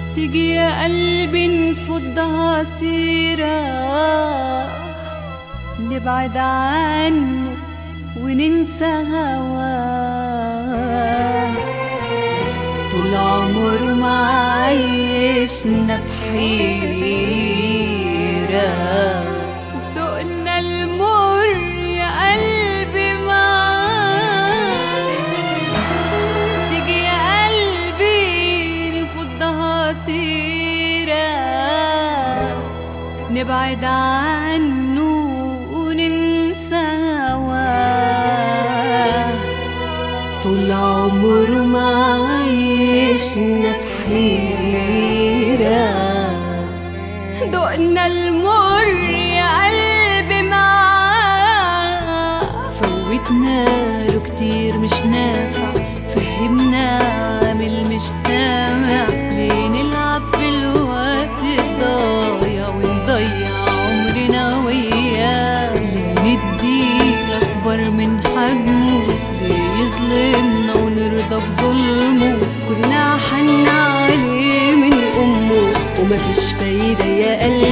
تيجي يا قلبي نفضها سيرة نبعد عنه وننسى هواه طول عمر ما عيشنا بحيرة دقنا المر يا قلبي معاه تيجي يا قلبي نفضها سيرة نبعد عنه وننسى هواه طول عمر ما عيشنا في حيرة دقنا المر يا قلبي معاه فوتنا له كتير مش نافع فهمنا عامل مش سامع ليه نلعب في الوقت الضايع ونضيع عمرنا وياه ليه نديله أكبر من حجمه ليه يظلمنا ونرضى بظلمه كنا حنا عليه من أمه ومفيش فايدة يا قلبي